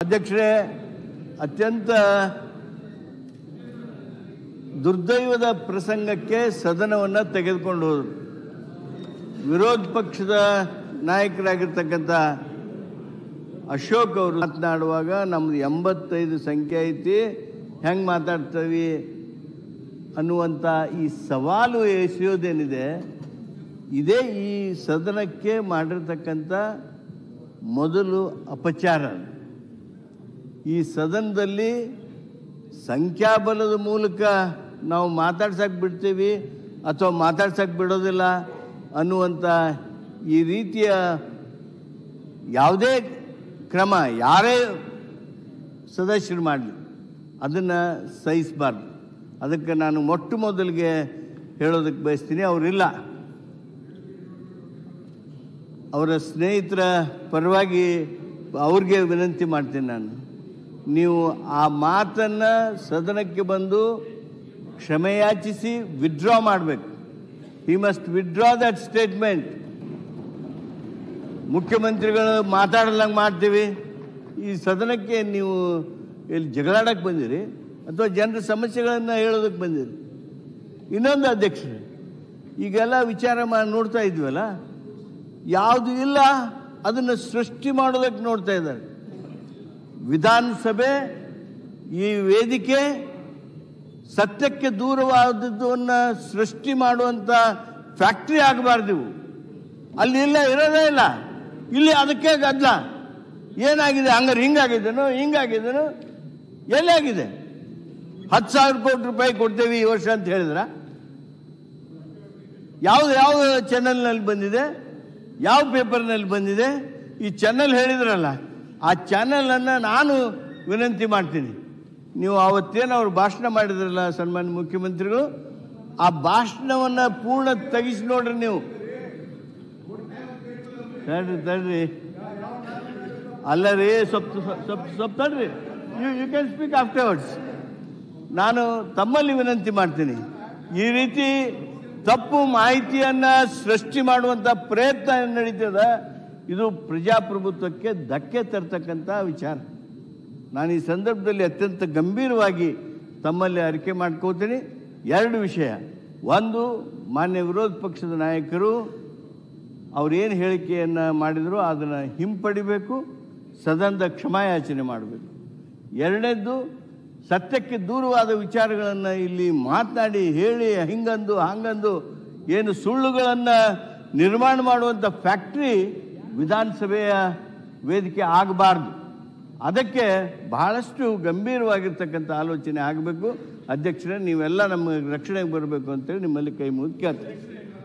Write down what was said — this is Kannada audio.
ಅಧ್ಯಕ್ಷರೇ ಅತ್ಯಂತ ದುರ್ದೈವದ ಪ್ರಸಂಗಕ್ಕೆ ಸದನವನ್ನು ತೆಗೆದುಕೊಂಡು ಹೋದರು ವಿರೋಧ ಪಕ್ಷದ ನಾಯಕರಾಗಿರ್ತಕ್ಕಂಥ ಅಶೋಕ್ ಅವರು ಮಾತನಾಡುವಾಗ ನಮ್ದು ಎಂಬತ್ತೈದು ಸಂಖ್ಯೆ ಐತಿ ಹೆಂಗೆ ಮಾತಾಡ್ತೀವಿ ಅನ್ನುವಂಥ ಈ ಸವಾಲು ಎಸೆಯೋದೇನಿದೆ ಇದೇ ಈ ಸದನಕ್ಕೆ ಮಾಡಿರ್ತಕ್ಕಂಥ ಮೊದಲು ಅಪಚಾರ ಈ ಸದನದಲ್ಲಿ ಸಂಖ್ಯಾಬಲದ ಮೂಲಕ ನಾವು ಮಾತಾಡ್ಸಕ್ಕೆ ಬಿಡ್ತೀವಿ ಅಥವಾ ಮಾತಾಡ್ಸಕ್ಕೆ ಬಿಡೋದಿಲ್ಲ ಅನ್ನುವಂಥ ಈ ರೀತಿಯ ಯಾವುದೇ ಕ್ರಮ ಯಾರೇ ಸದಸ್ಯರು ಮಾಡಲಿ ಅದನ್ನು ಸಹಿಸಬಾರ್ದು ಅದಕ್ಕೆ ನಾನು ಮೊಟ್ಟ ಮೊದಲಿಗೆ ಹೇಳೋದಕ್ಕೆ ಬಯಸ್ತೀನಿ ಅವರಿಲ್ಲ ಅವರ ಸ್ನೇಹಿತರ ಪರವಾಗಿ ಅವ್ರಿಗೆ ವಿನಂತಿ ಮಾಡ್ತೀನಿ ನಾನು ನೀವು ಆ ಮಾತನ್ನು ಸದನಕ್ಕೆ ಬಂದು ಕ್ಷಮೆಯಾಚಿಸಿ ವಿಡ್ರಾ ಮಾಡಬೇಕು he must withdraw that statement ಮುಖ್ಯಮಂತ್ರಿಗಳು ಮಾತಾಡಲಂಗೆ ಮಾಡ್ತೀವಿ ಈ ಸದನಕ್ಕೆ ನೀವು ಇಲ್ಲಿ ಜಗಳಾಡಕ್ಕೆ ಬಂದಿರಿ ಅಥವಾ ಜನರ ಸಮಸ್ಯೆಗಳನ್ನು ಹೇಳೋದಕ್ಕೆ ಬಂದಿರಿ ಇನ್ನೊಂದು ಅಧ್ಯಕ್ಷರೇ ಈಗೆಲ್ಲ ವಿಚಾರ ಮಾಡಿ ನೋಡ್ತಾ ಇದ್ವಲ್ಲ ಯಾವುದು ಇಲ್ಲ ಅದನ್ನು ಸೃಷ್ಟಿ ಮಾಡೋದಕ್ಕೆ ನೋಡ್ತಾ ಇದ್ದಾರೆ ವಿಧಾನಸಭೆ ಈ ವೇದಿಕೆ ಸತ್ಯಕ್ಕೆ ದೂರವಾದದ್ದನ್ನು ಸೃಷ್ಟಿ ಮಾಡುವಂಥ ಫ್ಯಾಕ್ಟ್ರಿ ಆಗಬಾರ್ದು ಇವು ಅಲ್ಲಿ ಇಲ್ಲ ಇರೋದೇ ಇಲ್ಲ ಇಲ್ಲಿ ಅದಕ್ಕೆ ಗದ್ದಲ ಏನಾಗಿದೆ ಹಂಗಾರೆ ಹಿಂಗಾಗಿದ್ದೇನೋ ಹಿಂಗಾಗಿದ್ದೇನೋ ಎಲ್ಲಾಗಿದೆ ಹತ್ತು ಸಾವಿರ ಕೋಟಿ ರೂಪಾಯಿ ಕೊಡ್ತೇವೆ ಈ ವರ್ಷ ಅಂತ ಹೇಳಿದ್ರ ಯಾವ್ದು ಯಾವ ಚಾನೆಲ್ನಲ್ಲಿ ಬಂದಿದೆ ಯಾವ ಪೇಪರ್ನಲ್ಲಿ ಬಂದಿದೆ ಈ ಚಾನೆಲ್ ಹೇಳಿದ್ರಲ್ಲ ಆ ಚಾನೆಲನ್ನು ನಾನು ವಿನಂತಿ ಮಾಡ್ತೀನಿ ನೀವು ಅವತ್ತೇನು ಅವ್ರು ಭಾಷಣ ಮಾಡಿದ್ರಲ್ಲ ಸನ್ಮಾನ್ಯ ಮುಖ್ಯಮಂತ್ರಿಗಳು ಆ ಭಾಷಣವನ್ನು ಪೂರ್ಣ ತೆಗಿಸಿ ನೋಡ್ರಿ ನೀವು ತಡ್ರಿ ತಡ್ರಿ ಅಲ್ಲ ರೀ ಸ್ವಲ್ಪ ಸ್ವಲ್ಪ ಸ್ವಲ್ಪ ತಡ್ರಿ you you can speak afterwards ನಾನು ತಮ್ಮಲ್ಲಿ ವಿನಂತಿ ಮಾಡ್ತೀನಿ ಈ ರೀತಿ ತಪ್ಪು ಮಾಹಿತಿಯನ್ನ ಸೃಷ್ಟಿ ಮಾಡುವಂಥ ಪ್ರಯತ್ನ ಏನ್ ನಡೀತದ ಇದು ಪ್ರಜಾಪ್ರಭುತ್ವಕ್ಕೆ ಧಕ್ಕೆ ತರ್ತಕ್ಕಂಥ ವಿಚಾರ ನಾನು ಈ ಸಂದರ್ಭದಲ್ಲಿ ಅತ್ಯಂತ ಗಂಭೀರವಾಗಿ ತಮ್ಮಲ್ಲಿ ಅರಿಕೆ ಮಾಡ್ಕೋತೀನಿ ಎರಡು ವಿಷಯ ಒಂದು ಮಾನ್ಯ ವಿರೋಧ ಪಕ್ಷದ ನಾಯಕರು ಅವ್ರೇನು ಹೇಳಿಕೆಯನ್ನು ಮಾಡಿದ್ರು ಅದನ್ನು ಹಿಂಪಡಿಬೇಕು ಸದನದ ಕ್ಷಮಾಯಾಚನೆ ಮಾಡಬೇಕು ಎರಡನೇದ್ದು ಸತ್ಯಕ್ಕೆ ದೂರವಾದ ವಿಚಾರಗಳನ್ನು ಇಲ್ಲಿ ಮಾತನಾಡಿ ಹೇಳಿ ಹಿಂಗಂದು ಹಂಗಂದು ಏನು ಸುಳ್ಳುಗಳನ್ನು ನಿರ್ಮಾಣ ಮಾಡುವಂಥ ಫ್ಯಾಕ್ಟ್ರಿ ವಿಧಾನಸಭೆಯ ವೇದಿಕೆ ಆಗಬಾರ್ದು ಅದಕ್ಕೆ ಬಹಳಷ್ಟು ಗಂಭೀರವಾಗಿರ್ತಕ್ಕಂಥ ಆಲೋಚನೆ ಆಗಬೇಕು ಅಧ್ಯಕ್ಷರೇ ನೀವೆಲ್ಲ ನಮ್ಮ ರಕ್ಷಣೆಗೆ ಬರಬೇಕು ಅಂತೇಳಿ ನಿಮ್ಮಲ್ಲಿ ಕೈ ಮುಗಿದು ಕೇಳ್ತೇನೆ